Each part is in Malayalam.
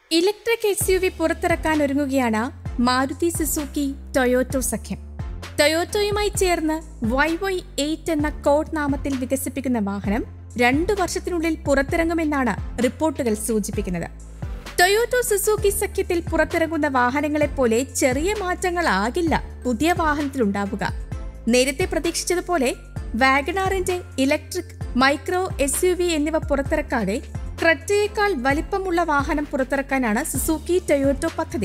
ഇലക്ട്രിക് എസ് യു വി പുറത്തിറക്കാൻ ഒരുങ്ങുകയാണ് മാരുതി സുസുക്കി ടൊയോറ്റോ സഖ്യം ടൊയോറ്റോയുമായി ചേർന്ന് വൈ വൈ എയ്റ്റ് എന്ന കോഡ് നാമത്തിൽ വികസിപ്പിക്കുന്ന വാഹനം രണ്ടു വർഷത്തിനുള്ളിൽ പുറത്തിറങ്ങുമെന്നാണ് റിപ്പോർട്ടുകൾ സൂചിപ്പിക്കുന്നത് ടൊയോറ്റോ സുസുക്കി സഖ്യത്തിൽ പുറത്തിറങ്ങുന്ന വാഹനങ്ങളെപ്പോലെ ചെറിയ മാറ്റങ്ങളാകില്ല പുതിയ വാഹനത്തിലുണ്ടാവുക നേരത്തെ പ്രതീക്ഷിച്ചതുപോലെ വാഗണാറിന്റെ electric micro S U V എന്നിവ പുറത്തിറക്കാതെ ക്രെറ്റയേക്കാൾ വലിപ്പമുള്ള വാഹനം പുറത്തിറക്കാനാണ് സുസുക്കി ടൊയോറ്റോ പദ്ധതി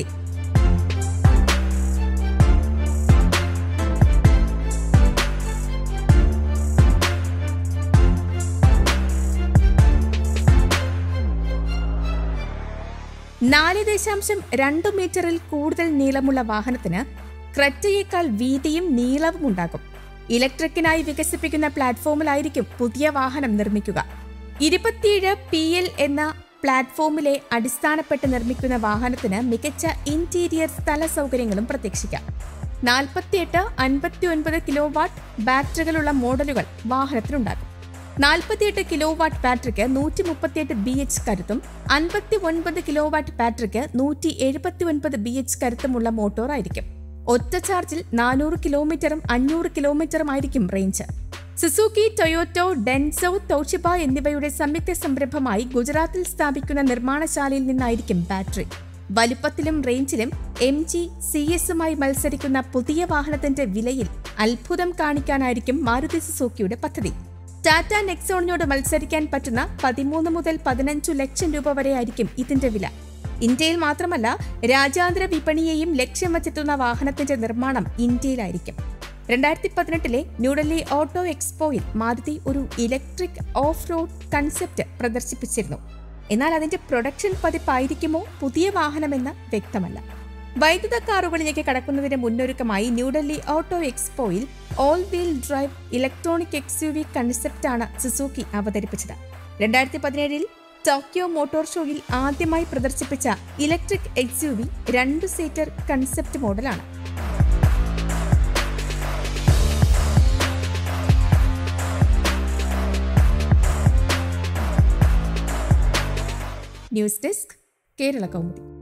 നാല് ദശാംശം രണ്ട് മീറ്ററിൽ കൂടുതൽ നീളമുള്ള വാഹനത്തിന് ക്രെറ്റയേക്കാൾ വീതിയും നീളവും ഉണ്ടാകും ഇലക്ട്രിക്കിനായി വികസിപ്പിക്കുന്ന പ്ലാറ്റ്ഫോമിലായിരിക്കും പുതിയ വാഹനം നിർമ്മിക്കുക ഇരുപത്തിയേഴ് പി എൽ എന്ന പ്ലാറ്റ്ഫോമിലെ അടിസ്ഥാനപ്പെട്ട് നിർമ്മിക്കുന്ന വാഹനത്തിന് മികച്ച ഇന്റീരിയർ സ്ഥല സൗകര്യങ്ങളും പ്രതീക്ഷിക്കാം നാൽപ്പത്തിയെട്ട് അൻപത്തി ഒൻപത് കിലോ വാട്ട് ബാറ്ററികളുള്ള മോഡലുകൾ വാഹനത്തിനുണ്ടാകും നാൽപ്പത്തിയെട്ട് കിലോ വാട്ട് ബാറ്ററിക്ക് നൂറ്റി മുപ്പത്തിയെട്ട് ബി എച്ച് കരുത്തും അൻപത്തി ഒൻപത് കിലോ വാട്ട് ബാറ്ററിക്ക് നൂറ്റി എഴുപത്തി ഒൻപത് ബി എച്ച് കരുത്തുമുള്ള മോട്ടോർ ആയിരിക്കും ഒറ്റ ചാർജിൽ നാനൂറ് കിലോമീറ്ററും അഞ്ഞൂറ് കിലോമീറ്ററും ആയിരിക്കും range Suzuki Toyota Denso Toshiba എന്നിവയുടെ സംയുക്ത സംരംഭമായി ഗുജറാത്തിൽ സ്ഥാപിക്കുന്ന നിർമ്മാണശാലയിൽ നിന്നായിരിക്കും ബാറ്ററി വലുപ്പത്തിലും റേഞ്ചിലും എം ജി സി എസുമായി മത്സരിക്കുന്ന പുതിയ വാഹനത്തിന്റെ വിലയിൽ അത്ഭുതം കാണിക്കാനായിരിക്കും മാരുതി സുസുക്കിയുടെ പദ്ധതി ടാറ്റ നെക്സോണിനോട് മത്സരിക്കാൻ പറ്റുന്ന പതിമൂന്ന് മുതൽ പതിനഞ്ചു ലക്ഷം രൂപ വരെ ആയിരിക്കും ഇതിന്റെ വില ഇന്ത്യയിൽ മാത്രമല്ല രാജ്യാന്തര വിപണിയെയും ലക്ഷ്യം വച്ചെത്തുന്ന വാഹനത്തിന്റെ നിർമ്മാണം ഇന്ത്യയിലായിരിക്കും രണ്ടായിരത്തി പതിനെട്ടിലെ ന്യൂഡൽഹി ഓട്ടോ എക്സ്പോയിൽ മാരുതി ഒരു ഇലക്ട്രിക് ഓഫ് റോഡ് കൺസെപ്റ്റ് പ്രദർശിപ്പിച്ചിരുന്നു എന്നാൽ അതിന്റെ പ്രൊഡക്ഷൻ പതിപ്പായിരിക്കുമോ പുതിയ വാഹനമെന്ന് വ്യക്തമല്ല വൈദ്യുത കാറുകളിലേക്ക് കടക്കുന്നതിന് മുന്നൊരുക്കമായി ന്യൂഡൽഹി ഓട്ടോ എക്സ്പോയിൽ all wheel drive electronic X U V കൺസെപ്റ്റാണ് സുസൂക്കി അവതരിപ്പിച്ചത് രണ്ടായിരത്തി പതിനേഴിൽ ടോക്കിയോ മോട്ടോർ ഷോയിൽ ആദ്യമായി പ്രദർശിപ്പിച്ച ഇലക്ട്രിക് എക്സ് യു വി രണ്ട് സീറ്റർ കൺസെപ്റ്റ് മോഡലാണ് ന്യൂസ് ഡെസ്ക് കേരള കൗമുദി